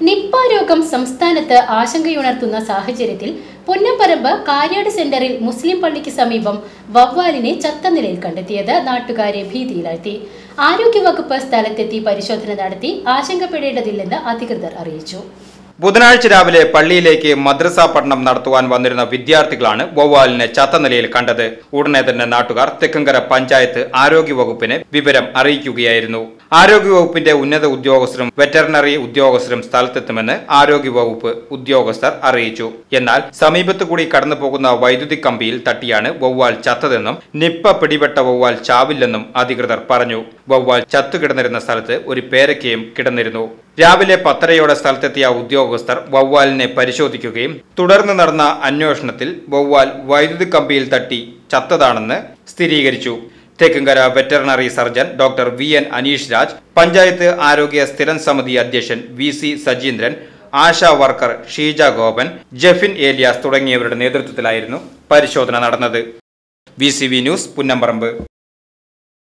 Nipah രോഗം സംസ്ഥാനത്ത് ആശങ്കയുണർത്തുന്ന സാഹചര്യത്തിൽ പുന്നപ്പറമ്പ് കാര്യാട് സെന്ററിൽ മുസ്ലിം പള്ളിക്ക് സമീപം വവ്വാലിനെ ചത്ത നിലയിൽ കണ്ടെത്തിയത് നാട്ടുകാരെ ഭീതിയിലാഴ്ത്തി ആരോഗ്യവകുപ്പ് സ്ഥലത്തെത്തി പരിശോധന നടത്തി ആശങ്കപ്പെടേണ്ടതില്ലെന്ന് അധികൃതർ അറിയിച്ചു ബുധനാഴ്ച രാവിലെ പള്ളിയിലേക്ക് മദ്രസ പഠനം നടത്തുവാൻ വന്നിരുന്ന വിദ്യാർത്ഥികളാണ് വവ്വാലിനെ ചത്ത നിലയിൽ കണ്ടത് ഉടനെ തന്നെ നാട്ടുകാർ തെക്കങ്കര പഞ്ചായത്ത് ആരോഗ്യവകുപ്പിനെ വിവരം അറിയിക്കുകയായിരുന്നു ആരോഗ്യവകുപ്പിന്റെ ഉന്നത ഉദ്യോഗസ്ഥരും വെറ്ററിനറി ഉദ്യോഗസ്ഥരും സ്ഥലത്തെത്തുമെന്ന് ആരോഗ്യവകുപ്പ് ഉദ്യോഗസ്ഥർ അറിയിച്ചു എന്നാൽ സമീപത്തു കൂടി കടന്നു പോകുന്ന വൈദ്യുതി കമ്പിയിൽ തട്ടിയാണ് വവ്വാൽ ചത്തതെന്നും നിപ്പ പിടിപെട്ട വവ്വാൽ ചാവില്ലെന്നും അധികൃതർ പറഞ്ഞു വവ്വാൽ ചത്തുകിടന്നിരുന്ന സ്ഥലത്ത് ഒരു പേരക്കയും കിടന്നിരുന്നു രാവിലെ പത്തരയോടെ സ്ഥലത്തെത്തിയ ഉദ്യോഗസ്ഥർ വവ്വാലിനെ പരിശോധിക്കുകയും തുടർന്ന് നടന്ന അന്വേഷണത്തിൽ വവ്വാൽ വൈദ്യുതി കമ്പിയിൽ തട്ടി ചത്തതാണെന്ന് സ്ഥിരീകരിച്ചു Thekkumkara veterinary surgeon doctor V N Aneesh Raj panchayat ആരോഗ്യ സ്ഥിരം സമിതി അധ്യക്ഷൻ വി സി സജീന്ദ്രൻ ആശാ വർക്കർ ഷീജ ഗോപൻ ജെഫിൻ ഏലിയാസ് തുടങ്ങിയവരുടെ നേതൃത്വത്തിലായിരുന്നു പരിശോധന നടന്നത് V C V news Punnamparambu